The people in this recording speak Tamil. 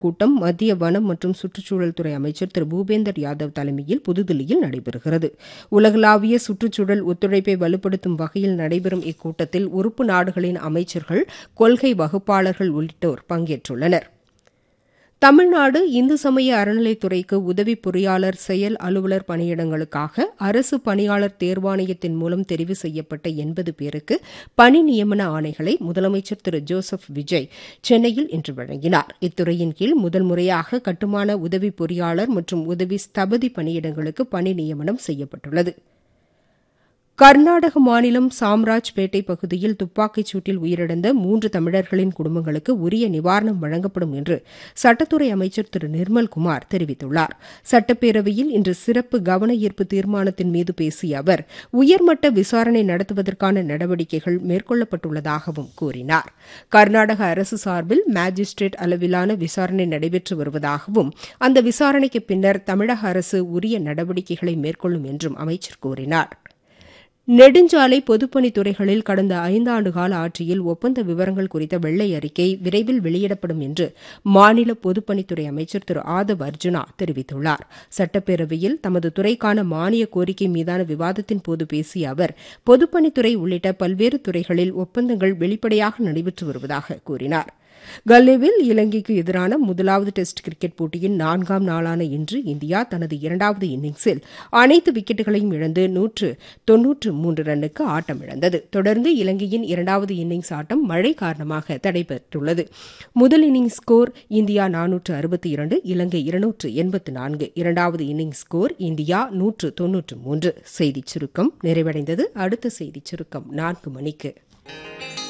கூட்டம் மத்திய வனம் மற்றும் சுற்றுச்சூழல் துறை அமைச்சர் திரு பூபேந்தர் யாதவ் தலைமையில் புதுதில்லியில் நடைபெறுகிறது உலகளாவிய சுற்றுச்சூழல் ஒத்துழைப்பை வலுப்படுத்தும் வகையில் நடைபெறும் இக்கூட்டத்தில் உறுப்பு நாடுகளின் அமைச்சர்கள் கொள்கை வகுப்பாளர்கள் உள்ளிட்டோர் பங்கேற்றுள்ளனா் தமிழ்நாடு இந்து சமய அறநிலைத்துறைக்கு உதவி பொறியாளர் செயல் அலுவலர் பணியிடங்களுக்காக அரசு பணியாளர் தேர்வாணையத்தின் மூலம் தெரிவு செய்யப்பட்ட எண்பது பேருக்கு பணி நியமன ஆணைகளை முதலமைச்சர் திரு ஜோசப் விஜய் சென்னையில் இன்று வழங்கினார் இத்துறையின் கீழ் முதல் முறையாக கட்டுமான உதவி பொறியாளர் மற்றும் உதவி ஸ்தபதி பணியிடங்களுக்கு பணி நியமனம் செய்யப்பட்டுள்ளது கர்நாடக மாநிலம் சாம்ராஜ்பேட்டை பகுதியில் துப்பாக்கிச் சூட்டில் உயிரிழந்த மூன்று தமிழர்களின் குடும்பங்களுக்கு உரிய நிவாரணம் வழங்கப்படும் என்று சட்டத்துறை அமைச்சர் திரு நிர்மல்குமார் தெரிவித்துள்ளார் சட்டப்பேரவையில் இன்று சிறப்பு கவன ஈர்ப்பு தீர்மானத்தின் மீது பேசிய அவர் உயர்மட்ட விசாரணை நடத்துவதற்கான நடவடிக்கைகள் மேற்கொள்ளப்பட்டுள்ளதாகவும் கூறினார் கர்நாடக அரசு சார்பில் மாஜிஸ்ட்ரேட் அளவிலான விசாரணை நடைபெற்று வருவதாகவும் அந்த விசாரணைக்கு பின்னர் தமிழக அரசு உரிய நடவடிக்கைகளை மேற்கொள்ளும் என்றும் அமைச்சர் கூறினார் நெடுஞ்சாலை பொதுப்பணித்துறைகளில் கடந்த ஐந்தாண்டு கால ஆட்சியில் ஒப்பந்த விவரங்கள் குறித்த வெள்ளை அறிக்கை விரைவில் வெளியிடப்படும் என்று மாநில பொதுப்பணித்துறை அமைச்சர் திரு ஆதவ் அர்ஜுனா தெரிவித்துள்ளார் சட்டப்பேரவையில் தமது துறைக்கான மானிய கோரிக்கை மீதான விவாதத்தின் போது பேசிய அவர் பொதுப்பணித்துறை உள்ளிட்ட பல்வேறு துறைகளில் ஒப்பந்தங்கள் வெளிப்படையாக நடைபெற்று வருவதாக கூறினார் கல்லேவில் இலங்கைக்கு எதிரான முதலாவது டெஸ்ட் கிரிக்கெட் போட்டியின் நான்காம் நாளான இன்று இந்தியா தனது இரண்டாவது இன்னிங்ஸில் அனைத்து விக்கெட்டுகளையும் இழந்து நூற்று தொன்னூற்று மூன்று ரன்னுக்கு ஆட்டம் இழந்தது தொடர்ந்து இலங்கையின் இரண்டாவது இன்னிங்ஸ் ஆட்டம் மழை காரணமாக தடைபெற்றுள்ளது முதல் இன்னிங்ஸ் ஸ்கோர் இந்தியா நானூற்று அறுபத்தி இரண்டு இலங்கை இருநூற்று எண்பத்து நான்கு இரண்டாவது இன்னிங்ஸ் ஸ்கோர் இந்தியா நூற்று தொன்னூற்று மூன்று செய்திச் சுருக்கம் நிறைவடைந்தது அடுத்த செய்திச் சுருக்கம் நான்கு மணிக்கு